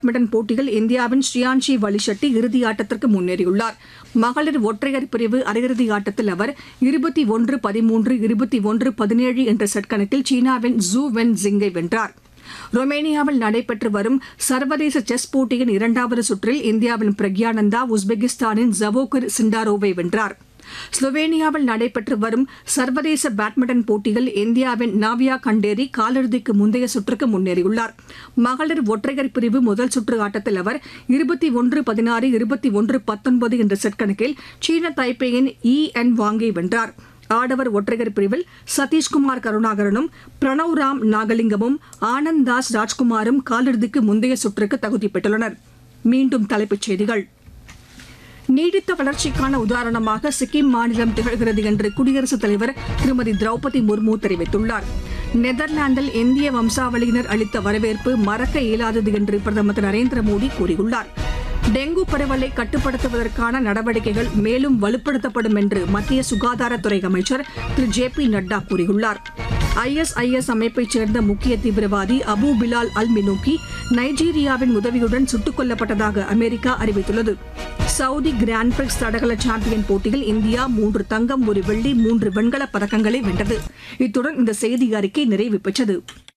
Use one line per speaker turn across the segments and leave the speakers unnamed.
badminton போட்டியில் இந்தியாவின் ஸ்ரீயான்ஷி வலிஷெட்டி இறுதி ஆட்டத்திற்கு முன்னேறியுள்ளார் மகளிர் ஒற்றையர் பிரிவு அரையிறுதி ஆட்டத்தில் அவர் இருபத்தி ஒன்று பதிமூன்று இருபத்தி ஒன்று பதினேழு என்ற செட் கணக்கில் சீனாவின் ஜூ வென் ஜிங்கை வென்றார் ரொமேனியாவில் நடைபெற்று வரும் சர்வதேச செஸ் போட்டியின் இரண்டாவது சுற்றில் இந்தியாவின் பிரக்யானந்தா உஸ்பெகிஸ்தானின் ஜவோகர் சிண்டாரோவை வென்றார் ஸ்லோவேனியாவில் நடைபெற்று வரும் சர்வதேச பேட்மிண்டன் போட்டியில் இந்தியாவின் நாவியா கண்டேரி காலிறுதிக்கு முந்தைய சுற்றுக்கு முன்னேறியுள்ளார் மகளிர் ஒற்றையர் பிரிவு முதல் சுற்று ஆட்டத்தில் அவர் இருபத்தி ஒன்று பதினாறு இருபத்தி ஒன்று பத்தொன்பது என்ற செட் கணக்கில் சீன தைப்பேயின் இ என் வாங்கை வென்றார் ஆடவர் ஒற்றையர் பிரிவில் சதீஷ்குமார் கருணாகரனும் பிரணவ் ராம் நாகலிங்கமும் ஆனந்த் தாஸ் ராஜ்குமாரும் காலிறுதிக்கு முந்தைய சுற்றுக்கு தகுதி பெற்றுள்ளனர் மீண்டும் தலைப்புச் செய்திகள் நீடித்த வளர்ச்சிக்கான உதாரணமாக சிக்கிம் மாநிலம் திகழ்கிறது என்று குடியரசுத் தலைவர் திருமதி திரௌபதி முர்மு தெரிவித்துள்ளார் நெதர்லாந்தில் இந்திய வம்சாவளியினர் அளித்த வரவேற்பு மறக்க இயலாதது என்று பிரதமர் திரு நரேந்திர மோடி கூறியுள்ளார் டெங்கு பரவலை கட்டுப்படுத்துவதற்கான நடவடிக்கைகள் மேலும் வலுப்படுத்தப்படும் என்று மத்திய சுகாதாரத்துறை அமைச்சர் திரு ஜே பி நட்டா கூறியுள்ளார் ஐஎஸ்ஐஎஸ் அமைப்பைச் சேர்ந்த முக்கிய தீவிரவாதி அபு பிலால் அல் மினூக்கி நைஜீரியாவின் உதவியுடன் சுட்டுக் கொல்லப்பட்டதாக அமெரிக்கா அறிவித்துள்ளது சவுதி கிராண்ட் பிரிக்ஸ் தடகள சாம்பியன் போட்டியில் இந்தியா மூன்று தங்கம் ஒரு வெள்ளி மூன்று வெண்கலப் பதக்கங்களை வென்றது இத்துடன் இந்த செய்தி அறிக்கை நிறைவு பெற்றது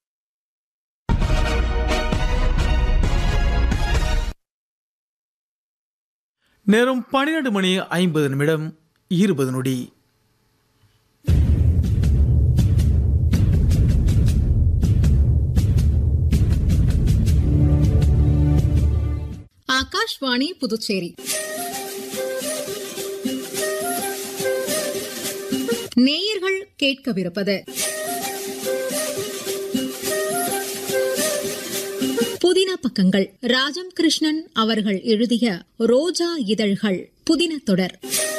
நேரம் பன்னிரண்டு மணி ஐம்பது நிமிடம் இருபது நொடி
ஆகாஷ்வாணி புதுச்சேரி நேயர்கள் கேட்கவிருப்பது புதின பக்கங்கள் ராஜம் கிருஷ்ணன் அவர்கள் எழுதிய ரோஜா இதழ்கள் புதின தொடர்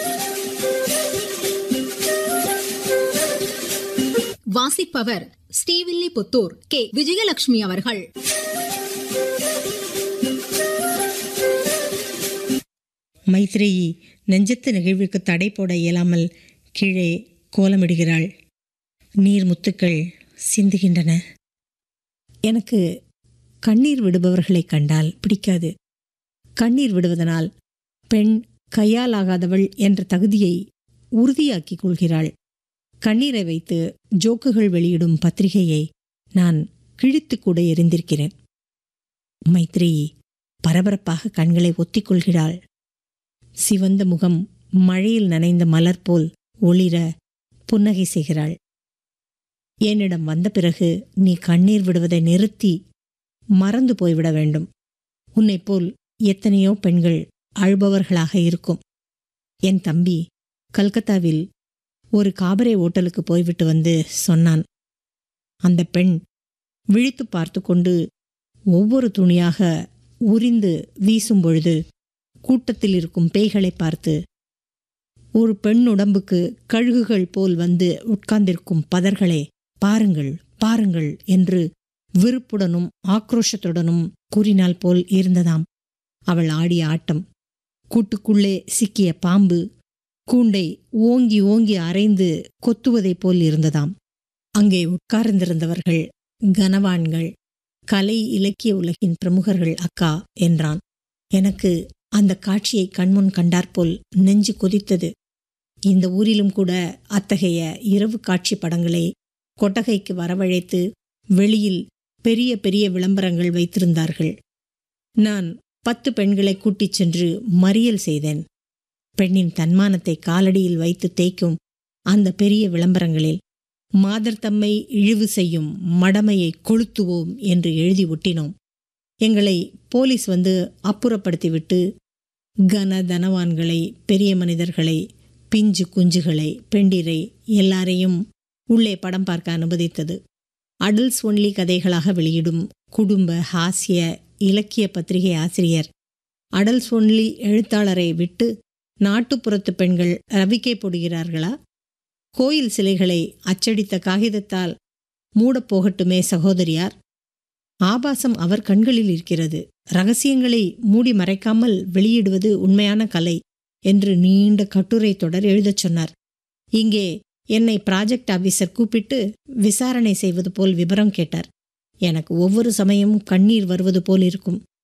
வாசிப்பவர் ஸ்ரீவில்லிபுத்தூர் கே விஜயலட்சுமி அவர்கள்
மைத்ரேயி நெஞ்சத்து நிகழ்விற்கு தடை போட இயலாமல் கீழே கோலமிடுகிறாள் நீர் முத்துக்கள் சிந்துகின்றன எனக்கு கண்ணீர் விடுபவர்களை கண்டால் பிடிக்காது கண்ணீர் விடுவதனால் பெண் கையால் ஆகாதவள் என்ற தகுதியை உறுதியாக்கிக் கொள்கிறாள் கண்ணீரை வைத்து ஜோக்குகள் வெளியிடும் பத்திரிகையை நான் கிழித்து கூட எரிந்திருக்கிறேன் மைத்ரேயி பரபரப்பாக கண்களை ஒத்திக்கொள்கிறாள் சிவந்த முகம் மழையில் நனைந்த மலர் போல் ஒளிர புன்னகை செய்கிறாள் என்னிடம் வந்த பிறகு நீ கண்ணீர் விடுவதை நிறுத்தி மறந்து போய்விட வேண்டும் உன்னைப் போல் எத்தனையோ பெண்கள் அழுபவர்களாக இருக்கும் என் தம்பி கல்கத்தாவில் ஒரு காபரே ஓட்டலுக்கு போய்விட்டு வந்து சொன்னான் அந்த பெண் விழித்து பார்த்து கொண்டு ஒவ்வொரு துணியாக உரிந்து வீசும் பொழுது கூட்டத்தில் இருக்கும் பேய்களை பார்த்து ஒரு பெண் உடம்புக்கு கழுகுகள் போல் வந்து உட்கார்ந்திருக்கும் பதர்களே பாருங்கள் பாருங்கள் என்று விருப்புடனும் ஆக்ரோஷத்துடனும் கூறினாள் போல் இருந்ததாம் அவள் ஆடிய ஆட்டம் கூட்டுக்குள்ளே சிக்கிய பாம்பு கூண்டை ஓங்கி ஓங்கி அரைந்து கொத்துவதைப் போல் இருந்ததாம் அங்கே உட்கார்ந்திருந்தவர்கள் கனவான்கள் கலை இலக்கிய உலகின் பிரமுகர்கள் அக்கா என்றான் எனக்கு அந்த காட்சியை கண்முன் கண்டாற்போல் நெஞ்சு கொதித்தது இந்த ஊரிலும் கூட அத்தகைய இரவு காட்சி படங்களை கொட்டகைக்கு வரவழைத்து வெளியில் பெரிய பெரிய விளம்பரங்கள் வைத்திருந்தார்கள் நான் பத்து பெண்களை கூட்டிச் சென்று மறியல் செய்தேன் பெண்ணின் தன்மானத்தை காலடியில் வைத்து தேய்க்கும் அந்த பெரிய விளம்பரங்களில் மாதர் தம்மை இழிவு செய்யும் மடமையை கொளுத்துவோம் என்று எழுதி ஒட்டினோம் எங்களை போலீஸ் வந்து அப்புறப்படுத்திவிட்டு கன தனவான்களை பெரிய மனிதர்களை பிஞ்சு குஞ்சுகளை பெண்டிரை எல்லாரையும் உள்ளே படம் பார்க்க அனுமதித்தது அடல்ஸ் ஒன்லி கதைகளாக வெளியிடும் குடும்ப ஹாஸ்ய இலக்கிய பத்திரிகை ஆசிரியர் அடல்ஸ் ஒன்லி எழுத்தாளரை விட்டு நாட்டுப்புறத்து பெண்கள் ரவிக்கை போடுகிறார்களா கோயில் சிலைகளை அச்சடித்த காகிதத்தால் மூடப் போகட்டுமே சகோதரியார் ஆபாசம் அவர் கண்களில் இருக்கிறது ரகசியங்களை மூடி மறைக்காமல் வெளியிடுவது உண்மையான கலை என்று நீண்ட கட்டுரை தொடர் எழுதச் சொன்னார் இங்கே என்னை ப்ராஜெக்ட் ஆபீசர் கூப்பிட்டு விசாரணை செய்வது போல் விவரம் கேட்டார் எனக்கு ஒவ்வொரு சமயமும் கண்ணீர் வருவது போல் இருக்கும்